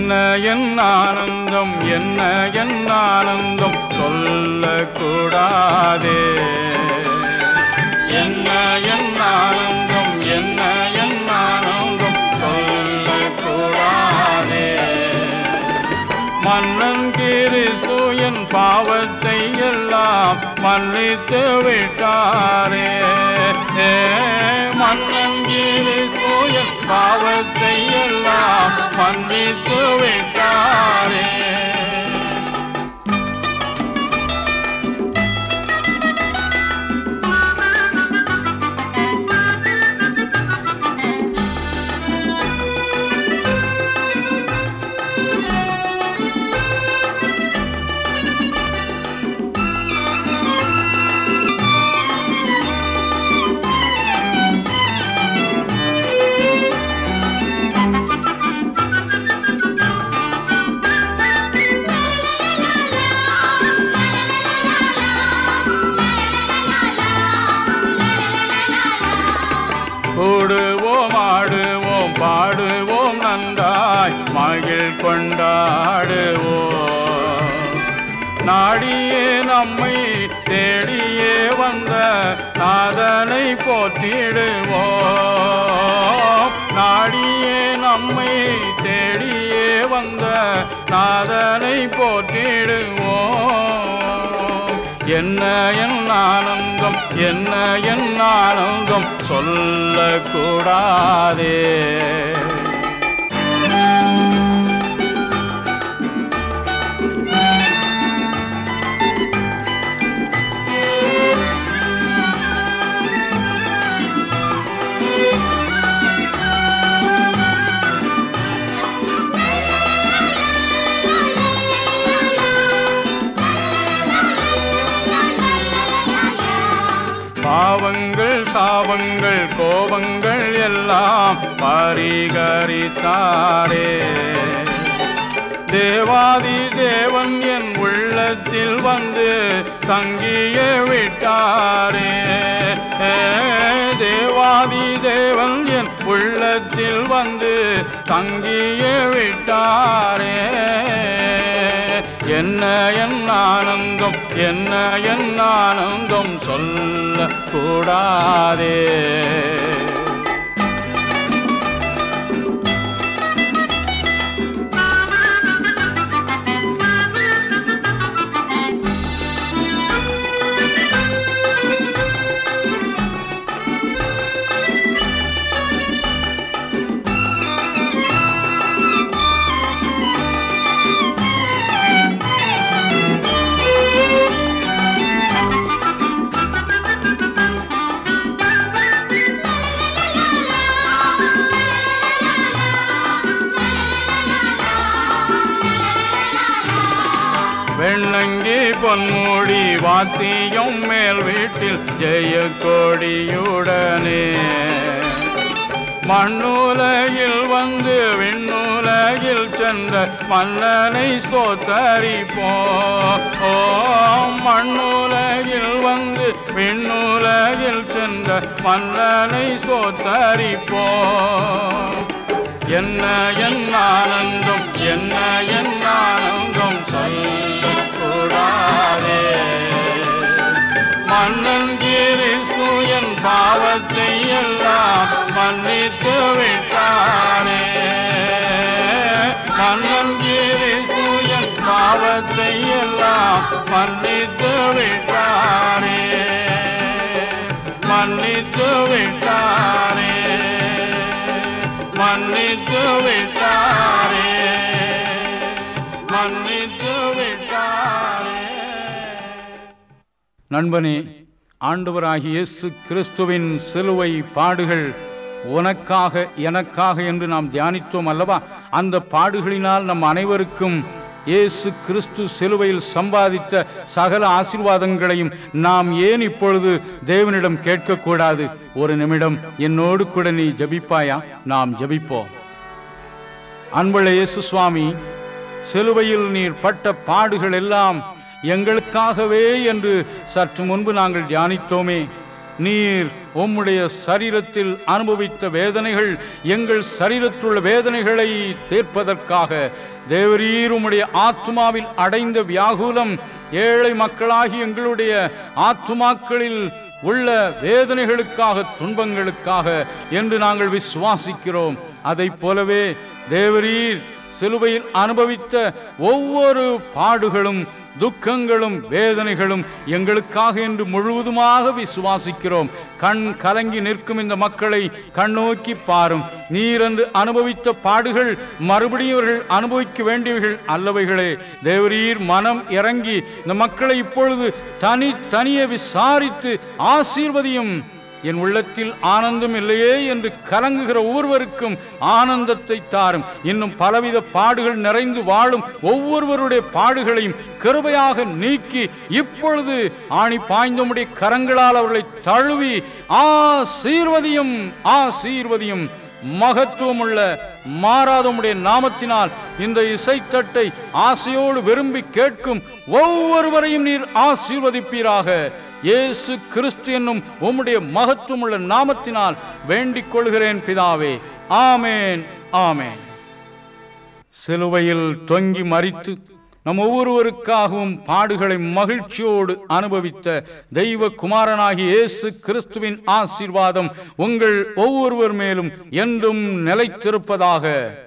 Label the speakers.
Speaker 1: என்ன என் ஆனந்தம் என்ன என் ஆனந்தம் சொல்லக்கூடாதே என்ன என் ஆனந்தம் என்ன என் ஆனந்தம் சொல்லக்கூடாதே மன்னன் கிறிஸ்து என் பாவத்தை எல்லாம் மன்னித்து விட்டாரே ஏ, மன்னன் கிறிஸ்து என் பாவத்தை எல்லாம் மன்னித்து விட்டாரே கூடுவோம் ஆடுவோம் பாடுவோம் நன்றாய் மகிழ் கொண்டாடுவோம் நாடியே நம்மை தேடியே வந்த நாதனை போற்றிடுவோம் நாடியே நம்மை தேடியே வந்த நாதனை போற்றிடுவோம் என்ன என் ஆனந்தம் என்ன என் ஆனந்தம் சொல்லக்கூடாதே பாவங்கள் சாபங்கள் கோபங்கள் எல்லாம் பரிகரித்தாரே தேவாதி தேவன் என் உள்ளத்தில் வந்து தங்கிய விட்டாரே தேவாதி தேவன் என் உள்ளத்தில் வந்து தங்கிய விட்டாரே என்ன என் ஆனந்தம் என்ன என் ஆனந்தம் சொல்ல கூடாதே வெண்ணங்கி பொன்மூடி வாத்தியம் மேல் வீட்டில் ஜெய கொடியுடனே மண்ணுலகில் வந்து விண்ணுலகில் சென்ற மன்னனை ஸ்தோத்தரிப்போம் ஓ மண்ணுலகில் வந்து விண்ணுலகில் சென்ற மன்னனை ஸ்தோத்தரிப்போம் என்ன என் ஆனந்தம் என்ன என் ஆனந்தம் சொல்லக்கூடாதே மன்னன் கிறிஸ்து என் பாவத்தை எல்லாம் மன்னித்து விட்டாரே மன்னன் கிறிஸ்து என் பாவத்தை எல்லாம் மன்னித்து விட்டாரே மன்னித்து விட்டாரே மன்னித்து விட்டாரே மன்னித்து விட்டாரே நண்பனே ஆண்டவராகிய இயேசு கிறிஸ்துவின் சிலுவை பாடுகள் உனக்காக எனக்காக என்று நாம் தியானித்தோம் அல்லவா அந்த பாடுகளினால் நம் அனைவருக்கும் இயேசு கிறிஸ்து சிலுவையில் சம்பாதித்த சகல ஆசீர்வாதங்களையும் நாம் ஏன் இப்பொழுது தேவனிடம் கேட்கக்கூடாது ஒரு நிமிடம் என்னோடு கூட நீ ஜபிப்பாயா நாம் ஜபிப்போம் அன்புள்ள இயேசு சுவாமி சிலுவையில் நீர் பட்ட பாடுகள் எல்லாம் எங்களுக்காகவே என்று சற்று முன்பு நாங்கள் தியானித்தோமே நீர் உம்முடைய சரீரத்தில் அனுபவித்த வேதனைகள் எங்கள் சரீரத்துள்ள வேதனைகளை தீர்ப்பதற்காக தேவரீர் உம்முடைய ஆத்மாவில் அடைந்த வியாகுலம் ஏழை மக்களாகி எங்களுடைய ஆத்துமாக்களில் உள்ள வேதனைகளுக்காக துன்பங்களுக்காக என்று நாங்கள் விசுவாசிக்கிறோம் அதைப் போலவே தேவரீர் சிலுவையில் அனுபவித்த ஒவ்வொரு பாடுகளும் துக்கங்களும் வேதனைகளும் எங்களுக்காக என்று முழுவதுமாக விசுவாசிக்கிறோம் கண் கலங்கி நிற்கும் இந்த மக்களை கண்ணோக்கி பாரும் நீர் என்று அனுபவித்த பாடுகள் மறுபடியும் இவர்கள் அனுபவிக்க வேண்டியவர்கள் அல்லவைகளே தேவரீர் மனம் இறங்கி இந்த மக்களை இப்பொழுது தனி தனியே விசாரித்து ஆசீர்வதியும் என் உள்ளத்தில் ஆனந்தம் இல்லையே என்று கலங்குகிற ஒவ்வொருவருக்கும் ஆனந்தத்தை தாரும் இன்னும் பலவித பாடுகள் நிறைந்து வாழும் ஒவ்வொருவருடைய பாடுகளையும் கிருபையாக நீக்கி இப்பொழுது ஆணி பாய்ந்தமுடைய கரங்களால் அவர்களை தழுவி ஆசீர்வதியும் ஆசீர்வதியும் மகத்துவமுள்ள மாறாதமுடைய நாமத்தினால் இந்த இசைத்தட்டை ஆசையோடு விரும்பி கேட்கும் ஒவ்வொருவரையும் நீர் ஆசீர்வதிப்பீராக இயேசு கிறிஸ்து என்னும் உம்முடைய மகத்துவமுள்ள நாமத்தினால் வேண்டிக் கொள்கிறேன் பிதாவே ஆமேன் ஆமேன் சிலுவையில் தொங்கி மறித்து நம் ஒவ்வொருவருக்காகவும் பாடுகளை மகிழ்ச்சியோடு அனுபவித்த தெய்வ குமாரனாகிய இயேசு கிறிஸ்துவின் ஆசீர்வாதம் உங்கள் ஒவ்வொருவர் மேலும் என்றும் நிலைத்திருப்பதாக